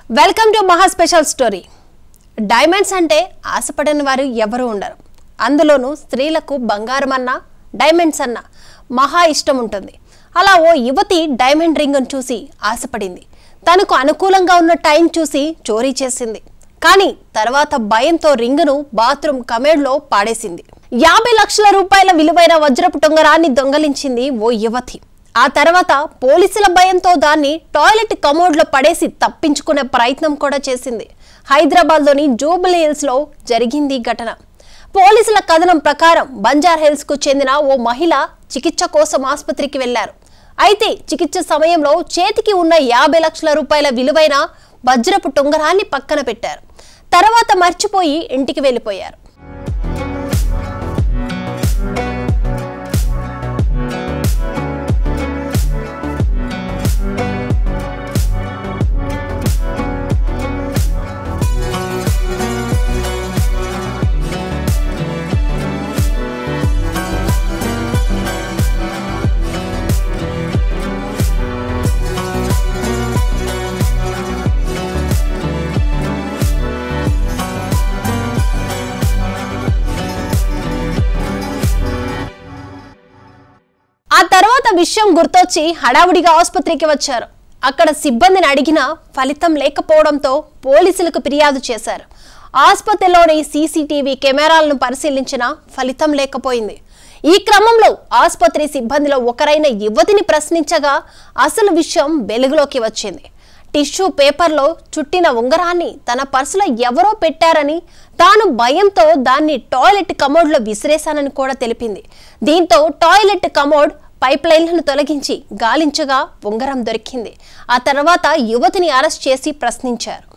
welcome to Maha special story diamonds అంటే ఆశపడని వారు ఎవరు ఉండరు అందులోనూ స్త్రీలకు బంగారం అన్నా డైమండ్స్ అన్నా మహా ఇష్టం ఉంటుంది అలా ఓ యువతి డైమండ్ రింగ్ను చూసి ఆశపడింది తనకు అనుకూలంగా ఉన్న టైం చూసి చోరీ చేసింది కానీ తర్వాత భయంతో రింగును బాత్రూమ్ కమేడ్లో పాడేసింది యాభై లక్షల రూపాయల విలువైన వజ్రపు టొంగరాన్ని దొంగలించింది ఓ యువతి ఆ తర్వాత పోలీసుల భయంతో దాన్ని టాయిలెట్ కమోడ్లో పడేసి తప్పించుకునే ప్రయత్నం కూడా చేసింది హైదరాబాద్లోని జూబిలీ హిల్స్లో జరిగింది ఈ ఘటన పోలీసుల కథనం ప్రకారం బంజార్ హిల్స్కు చెందిన ఓ మహిళ చికిత్స కోసం ఆసుపత్రికి వెళ్లారు అయితే చికిత్స సమయంలో చేతికి ఉన్న యాభై లక్షల రూపాయల విలువైన వజ్రపు టుంగరాన్ని పక్కన పెట్టారు తర్వాత మర్చిపోయి ఇంటికి వెళ్ళిపోయారు ఆ తర్వాత విషయం గుర్తొచ్చి హడావుడిగా ఆసుపత్రికి వచ్చారు అక్కడ సిబ్బందిని అడిగినా ఫలితం లేకపోవడంతో పోలీసులకు ఫిర్యాదు చేశారు ఆసుపత్రిలోని సీసీటీవీ కెమెరాలను పరిశీలించినా ఫలితం లేకపోయింది ఈ క్రమంలో ఆసుపత్రి సిబ్బందిలో ఒకరైన యువతిని ప్రశ్నించగా అసలు విషయం వెలుగులోకి వచ్చింది టిష్యూ పేపర్లో చుట్టిన ఉంగరాన్ని తన పర్సులో ఎవరో పెట్టారని తాను భయంతో దాన్ని టాయిలెట్ కమోడ్లో విసిరేశానని కూడా తెలిపింది దీంతో టాయిలెట్ కమోడ్ పైప్ లైన్లను తొలగించి గాలించగా ఉంగరం దొరికింది ఆ తర్వాత యువతిని అరెస్ట్ చేసి ప్రశ్నించారు